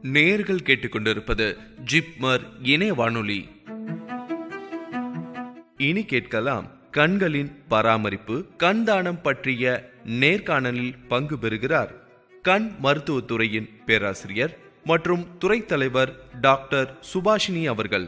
நேர்கள் கேட்டுக்கொண்டிருப்பது ஜிப்மர் இணைய வானொலி இனி கேட்கலாம் கண்களின் பராமரிப்பு கண் தானம் பற்றிய நேர்காணலில் பங்கு பெறுகிறார் கண் மருத்துவத்துறையின் பேராசிரியர் மற்றும் துறை தலைவர் டாக்டர் சுபாஷினி அவர்கள்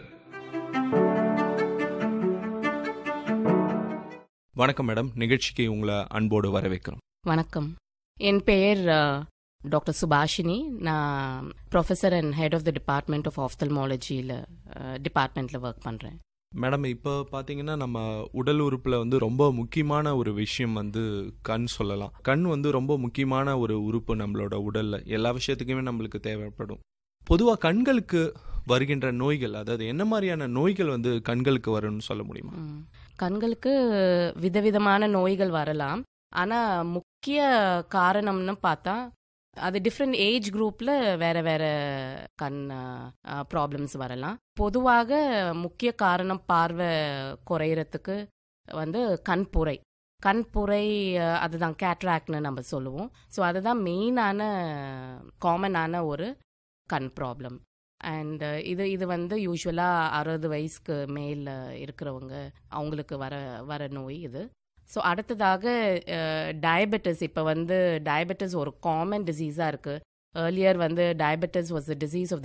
வணக்கம் மேடம் நிகழ்ச்சிக்கு உங்களை அன்போடு வரவேற்கிறோம் வணக்கம் என் பெயர் டாக்டர் சுபாஷினி நான் professor and head of the department of ஆஃப்தல்மாலஜியில் டிபார்ட்மெண்ட்டில் ஒர்க் பண்ணுறேன் மேடம் இப்போ பார்த்தீங்கன்னா நம்ம உடல் உறுப்பில் வந்து ரொம்ப முக்கியமான ஒரு விஷயம் வந்து கண் சொல்லலாம் கண் வந்து ரொம்ப முக்கியமான ஒரு உறுப்பு நம்மளோட உடலில் எல்லா விஷயத்துக்குமே நம்மளுக்கு தேவைப்படும் பொதுவாக கண்களுக்கு வருகின்ற நோய்கள் அதாவது என்ன மாதிரியான நோய்கள் வந்து கண்களுக்கு வரும்னு சொல்ல முடியுமா ம். கண்களுக்கு விதவிதமான நோய்கள் வரலாம் ஆனால் முக்கிய காரணம்னு பார்த்தா அது டிஃப்ரெண்ட் ஏஜ் குரூப்பில் வேற வேற கண் ப்ராப்ளம்ஸ் வரலாம் பொதுவாக முக்கிய காரணம் பார்வை குறையறதுக்கு வந்து கண்புரை கண்புரை அஹ், அதுதான் கேட்ராக்ட்னு நம்ம சொல்லுவோம் ஸோ அதுதான் மெயினான காமனான ஒரு கண் ப்ராப்ளம் அண்ட் இது இது வந்து யூஸ்வலாக அறுபது வயசுக்கு மேல இருக்கிறவங்க அவங்களுக்கு வர வர நோய் இது ஸோ அடுத்ததாக டயபெட்டிஸ் இப்போ வந்து டயபெட்டிஸ் ஒரு காமன் டிசீஸாக இருக்குது ஏர்லியர் வந்து diabetes was the disease of